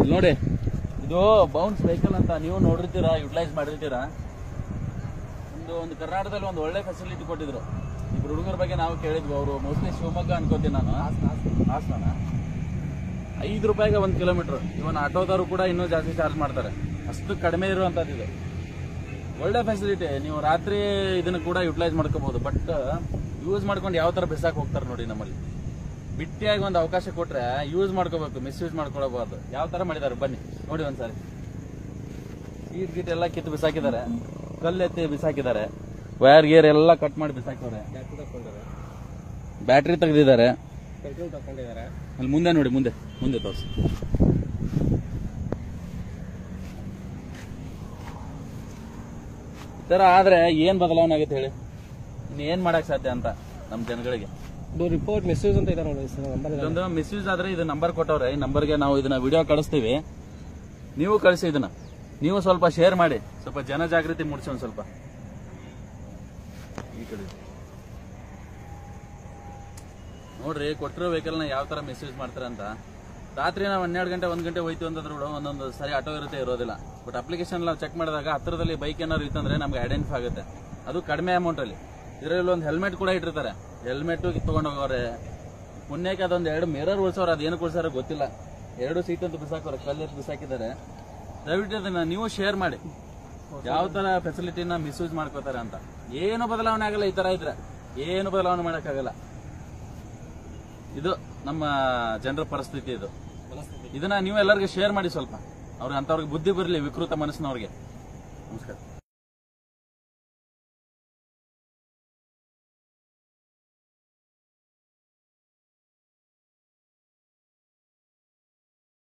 ಅಲ್ಲಿ ನೋಡಿ ಇದು ಬೌನ್ಸ್ ವೆಹಿಕಲ್ ಅಂತ ನೀವು ನೋಡಿರ್ತೀರಾ ಯುಟಿಲೈಸ್ ಮಾಡಿರ್ತೀರಾ ಒಂದು ಒಂದು ಕರ್ನಾಟಕದಲ್ಲಿ ಒಂದು ಒಳ್ಳೆ ಫೆಸಿಲಿಟಿ ಕೊಟ್ಟಿದ್ರು ಇಬ್ರು ಹುಡುಗರ ಬಗ್ಗೆ ನಾವು ಕೇಳಿದ್ವಿ ಅವರು ಮೋಸ್ಟ್ಲಿ ಶಿವಮೊಗ್ಗ ಅನ್ಕೋತೀನಿ ನಾನು ಹಾಸನ ಐದು ರೂಪಾಯಿಗೆ ಒಂದು ಕಿಲೋಮೀಟರ್ ಇವನ್ ಆಟೋದವರು ಕೂಡ ಇನ್ನೂ ಜಾಸ್ತಿ ಚಾರ್ಜ್ ಮಾಡ್ತಾರೆ ಅಷ್ಟು ಕಡಿಮೆ ಇರುವಂತದ್ದು ಇದು ಒಳ್ಳೆ ಫೆಸಿಲಿಟಿ ನೀವು ರಾತ್ರಿ ಇದನ್ನ ಕೂಡ ಯುಟಿಲೈಸ್ ಮಾಡ್ಕೋಬಹುದು ಬಟ್ ಯೂಸ್ ಮಾಡ್ಕೊಂಡು ಯಾವ ತರ ಬಿಸಾಕ್ ಹೋಗ್ತಾರೆ ನೋಡಿ ನಮ್ಮಲ್ಲಿ ಬಿಟ್ಟಿಯಾಗಿ ಒಂದು ಅವಕಾಶ ಕೊಟ್ರೆ ಯೂಸ್ ಮಾಡ್ಕೋಬೇಕು ಮಿಸ್ಯೂಸ್ ಮಾಡ್ಕೊಳ್ಬಾರ್ದು ಯಾವ ತರ ಮಾಡಿದ್ದಾರೆ ಬನ್ನಿ ನೋಡಿ ಒಂದ್ಸಾರಿ ಸೀಟ್ ಗೀಟ್ ಎಲ್ಲ ಕಿತ್ತು ಬಿಸಾಕಿದ್ದಾರೆ ಕಲ್ಲೆತ್ತಿ ಬಿಸಾಕಿದ್ದಾರೆ ವೈರ್ ಗೇರ್ ಎಲ್ಲ ಕಟ್ ಮಾಡಿ ಬಿಸಾಕಿದ್ದಾರೆ ಬ್ಯಾಟ್ರಿ ತೆಗೆದಿದ್ದಾರೆ ಪೆಟ್ರೋಲ್ ತಗೊಂಡಿದ್ದಾರೆ ಅಲ್ಲಿ ಮುಂದೆ ನೋಡಿ ಮುಂದೆ ಮುಂದೆ ತೋರಿಸಿ ಈ ತರ ಆದ್ರೆ ಏನ್ ಬದಲಾವಣೆ ಆಗುತ್ತೆ ಹೇಳಿ ಇನ್ನು ಏನ್ ಮಾಡಕ್ ಸಾಧ್ಯ ಅಂತ ನಮ್ ಜನಗಳಿಗೆ ಇದು ರಿಪೋರ್ಟ್ ಮಿಸ್ಯೂಸ್ ಅಂತ ಇದೆ ನೋಡಿ ಸರ್ ನಂಬರ್ ಇದೊಂದು ಮಿಸ್ಯೂಸ್ ಆದ್ರೆ ಇದು ನಂಬರ್ ಕೊಟ್ಟವ್ರೆ ಈ ನಂಬರ್ಗೆ ನಾವು ಇದನ್ನ ವಿಡಿಯೋ ಕಳಿಸ್ತೀವಿ ನೀವು ಕಳಿಸಿ ಇದನ್ನ ನೀವು ಸ್ವಲ್ಪ ಶೇರ್ ಮಾಡಿ ಸ್ವಲ್ಪ ಜನ ಜಾಗೃತಿ ಮೂಡಿಸಿ ಒಂದ್ ಸ್ವಲ್ಪ ಈ ಕಡೆ ನೋಡ್ರಿ ಕೊಟ್ಟಿರೋ ವೆಹಿಕಲ್ನ ಯಾವ ತರ ಮಿಸ್ಯೂಸ್ ಮಾಡ್ತಾರೆ ಅಂತ ರಾತ್ರಿ ನಾವು ಹನ್ನೆರಡು ಗಂಟೆ ಒಂದ್ ಗಂಟೆ ಹೋಯ್ತು ಅಂತಂದ್ರೆ ಕೂಡ ಒಂದೊಂದು ಸರಿ ಆಟೋ ಇರುತ್ತೆ ಇರೋದಿಲ್ಲ ಬಟ್ ಅಪ್ಲಿಕೇಶನ್ ನಾವು ಚೆಕ್ ಮಾಡಿದಾಗ ಹತ್ತಿರದಲ್ಲಿ ಬೈಕ್ ಏನಾದ್ರು ಇತ್ತಂದ್ರೆ ನಮ್ಗೆ ಐಡೆಂಟಿಫೈ ಆಗುತ್ತೆ ಅದು ಕಡಿಮೆ ಅಮೌಂಟ್ ಅಲ್ಲಿ ಇದರಲ್ಲಿ ಒಂದು ಹೆಲ್ಮೆಟ್ ಕೂಡ ಇಟ್ಟಿರ್ತಾರೆ ಹೆಲ್ಮೆಟ್ ತಗೊಂಡು ಹೋಗೋರೆ ಪುಣ್ಯಕ್ಕೆ ಅದೊಂದು ಎರಡು ಮಿರರ್ ಉಳ್ಸೋರು ಅದೇನು ಉಳ್ಸಾರೋ ಗೊತ್ತಿಲ್ಲ ಎರಡು ಸೀಟ್ ಅಂತ ಬಿಸಾಕೋರೆ ಕಲ್ಲೆತ್ತು ಬಿಸಾಕಿದ್ದಾರೆ ದಯವಿಟ್ಟು ಅದನ್ನ ನೀವು ಶೇರ್ ಮಾಡಿ ಯಾವ ತರ ಫೆಸಿಲಿಟಿನ ಮಿಸ್ಯೂಸ್ ಮಾಡ್ಕೋತಾರೆ ಅಂತ ಏನು ಬದಲಾವಣೆ ಆಗಲ್ಲ ಈ ತರ ಇದ್ರೆ ಏನು ಬದಲಾವಣೆ ಮಾಡಕ್ಕಾಗಲ್ಲ ಇದು ನಮ್ಮ ಜನರ ಪರಿಸ್ಥಿತಿ ಇದು ಇದನ್ನ ನೀವು ಎಲ್ಲರಿಗೂ ಶೇರ್ ಮಾಡಿ ಸ್ವಲ್ಪ ಅವ್ರಿಗೆ ಅಂತವ್ರಿಗೆ ಬುದ್ಧಿ ಬರಲಿ ವಿಕೃತ ಮನಸ್ಸಿನವ್ರಿಗೆ